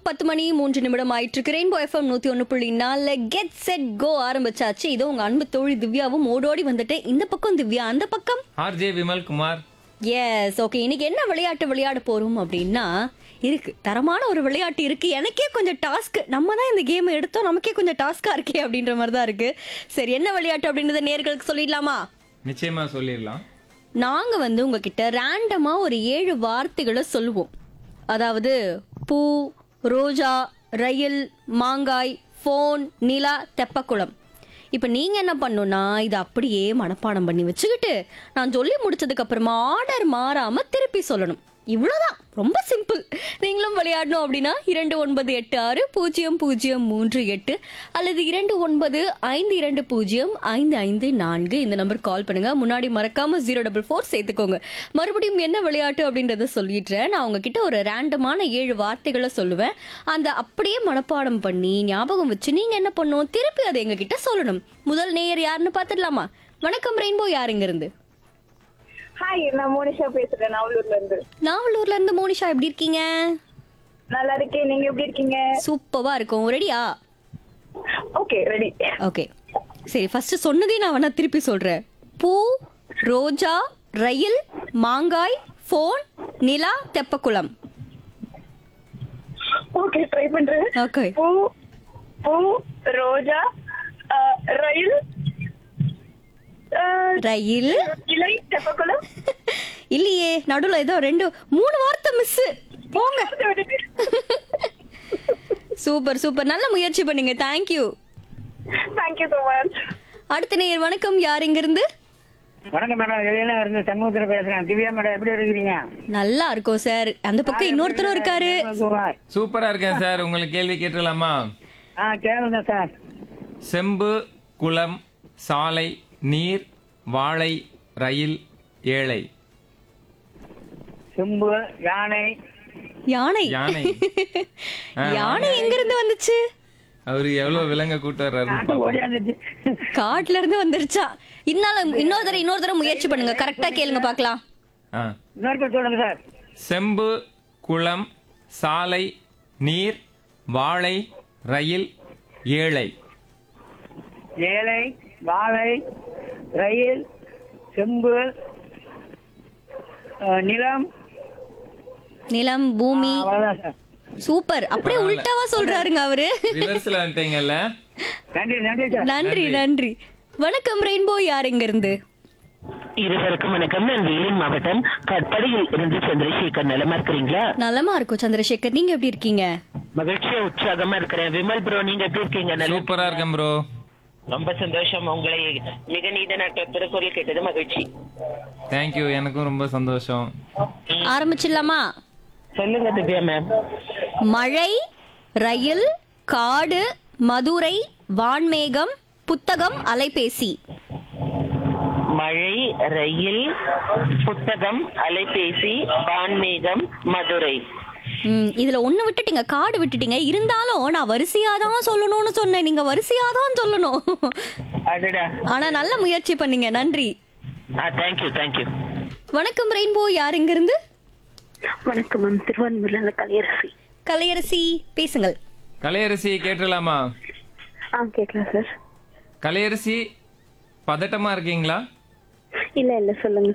பத்து மணி மூன்று நிமிடம் ஆயிட்டு இருக்கு ரெயின்போ எஃப்எம் நூத்தி ஒன்று புள்ளி நாலு கெட் செட் கோ ஆரம்பிச்சாச்சு இதோ உங்க அன்பு தோழி திவ்யாவும் ஓடோடி வந்துட்டு இந்த பக்கம் திவ்யா அந்த பக்கம் RJ Vimal Kumar yes okay இன்னைக்கு என்ன விளையாட்டு விளையாட போறோம் அப்படின்னா இருக்கு தரமான ஒரு விளையாட்டு இருக்கு எனக்கே கொஞ்சம் டாஸ்க் நம்ம தான் இந்த கேம் எடுத்தோம் நமக்கே கொஞ்சம் டாஸ்கா இருக்கே அப்படின்ற மாதிரி தான் இருக்கு சரி என்ன விளையாட்டு அப்படின்றத நேர்களுக்கு சொல்லிடலாமா நிச்சயமா சொல்லிடலாம் நாங்க வந்து உங்ககிட்ட ரேண்டமா ஒரு ஏழு வார்த்தைகளை சொல்லுவோம் அதாவது பூ ரோஜா ரயில் மாங்காய் ஃபோன் நிலா தெப்பக்குளம் இப்போ நீங்க என்ன பண்ணணும்னா இதை அப்படியே மனப்பாடம் பண்ணி வச்சுக்கிட்டு நான் சொல்லி முடிச்சதுக்கு அப்புறமா ஆர்டர் மாறாம திருப்பி சொல்லணும் இவ்வளவுதான் ரொம்ப சிம்பிள் நீங்களும் விளையாடணும் அப்படின்னா இரண்டு ஒன்பது எட்டு ஆறு பூஜ்ஜியம் பூஜ்ஜியம் மூன்று எட்டு அல்லது இரண்டு ஒன்பது ஐந்து இரண்டு பூஜ்ஜியம் ஐந்து ஐந்து நான்கு இந்த நம்பர் கால் பண்ணுங்க முன்னாடி மறக்காம ஜீரோ டபுள் ஃபோர் சேர்த்துக்கோங்க மறுபடியும் என்ன விளையாட்டு அப்படின்றத சொல்லிடுறேன் நான் உங்ககிட்ட ஒரு ரேண்டமான ஏழு வார்த்தைகளை சொல்லுவேன் அந்த அப்படியே மனப்பாடம் பண்ணி ஞாபகம் வச்சு நீங்க என்ன பண்ணணும் திருப்பி அதை எங்ககிட்ட சொல்லணும் முதல் நேயர் யாருன்னு பார்த்துடலாமா வணக்கம் ரெயின்போ யாருங்க இருந்து ஹாய் நான் மோனிஷா பேசுறேன் நாவலூர்ல இருந்து நாவலூர்ல இருந்து மோனிஷா எப்படி இருக்கீங்க நல்லா இருக்கேன் நீங்க எப்படி இருக்கீங்க சூப்பரா இருக்கும் ரெடியா ஓகே ரெடி ஓகே சரி ஃபர்ஸ்ட் சொன்னதே நான் வேணா திருப்பி சொல்றேன் பூ ரோஜா ரயில் மாங்காய் ஃபோன் நிலா தெப்பக்குளம் ஓகே ட்ரை பண்றேன் ஓகே பூ பூ ரோஜா அஹ், ரயில் அஹ், ரயில் இலை தெப்பக்குளம் இல்லையே நடுவுல ஏதோ ரெண்டு மூணு வார்த்தை மிஸ் போங்க சூப்பர் சூப்பர் நல்ல முயற்சி பண்ணீங்க தேங்க்யூ தேங்க்யூ ஸோ மச் அடுத்த நேயர் வணக்கம் யார் இங்க இருந்து வணக்கம் மேடம் வெளியில இருந்து சண்முகத்தில் பேசுறேன் திவ்யா மேடம் எப்படி இருக்கிறீங்க நல்லா இருக்கும் சார் அந்த பக்கம் இன்னொருத்தரும் இருக்காரு குமார். சூப்பரா இருக்கேன் சார் உங்களுக்கு கேள்வி கேட்டுடலாமா ஆ கேளுங்க சார் செம்பு குளம் சாலை நீர் வாழை ரயில் ஏழை செம்பு யானை யானை யானை ஆ, யானை எங்க இருந்து வந்துச்சு அவரு எவ்வளவு விலங்க கூட்டு வர்றாரு ஓடியாந்துச்சு காட்டுல இருந்து வந்துருச்சா இருந்தாலும் இன்னொரு தடவை இன்னொரு தடவை முயற்சி பண்ணுங்க கரெக்டா கேளுங்க பார்க்கலாம் ஆ. இன்னொரு சொல்லுங்க சார் செம்பு குளம் சாலை நீர் வாழை ரயில் ஏழை ஏழை வாழை ரயில் செம்பு அஹ், நிலம் நிலம் பூமி அவ்வளவுதான் சார் சூப்பர் அப்படியே உல்டாவா சொல்றாருங்க அவரு ரிவர்ஸ்ல வந்துட்டீங்கல்ல நன்றி நன்றி சார் நன்றி நன்றி வணக்கம் ரெயின்போ யார் இங்க இருந்து இருவருக்கும் வணக்கம் நான் வேலூர் மாவட்டம் கட்படியில் இருந்து சந்திரசேகர் நலமா இருக்கிறீங்களா நலமா இருக்கும் சந்திரசேகர் நீங்க எப்படி இருக்கீங்க மகிழ்ச்சியா உற்சாகமா இருக்கிறேன் விமல் ப்ரோ நீங்க எப்படி இருக்கீங்க நல்லா சூப்பரா இருக்கேன் ப்ரோ ரொம்ப சந்தோஷம் உங்களை மிக நீண்ட நாட்கள் திருக்குறள் கேட்டது மகிழ்ச்சி தேங்க்யூ எனக்கும் ரொம்ப சந்தோஷம் ஆரம்பிச்சிடலாமா சொல்லுங்க திவ்யா மேம் மழை ரயில் காடு மதுரை வான்மேகம் புத்தகம் அலைபேசி மழை ரயில் புத்தகம் அலைபேசி வான்மேகம் மதுரை ம், இதுல ஒண்ணு விட்டுட்டீங்க காடு விட்டுட்டீங்க இருந்தாலும் நான் வரிசையா தான் சொல்லணும்னு சொன்னேன் நீங்க வரிசையா தான் சொல்லணும் அடடா ஆனா நல்ல முயற்சி பண்ணீங்க நன்றி ஆ தேங்க்யூ தேங்க்யூ வணக்கம் ரெயின்போ யார் இங்க இருந்து வணக்கம் மேம் திருவான்மூர்ல கலையரசி கலையரசி பேசுங்கள் கலையரசி கேட்டுடலாமா ஆ கேட்கலாம் சார் கலையரசி பதட்டமா இருக்கீங்களா இல்ல இல்ல சொல்லுங்க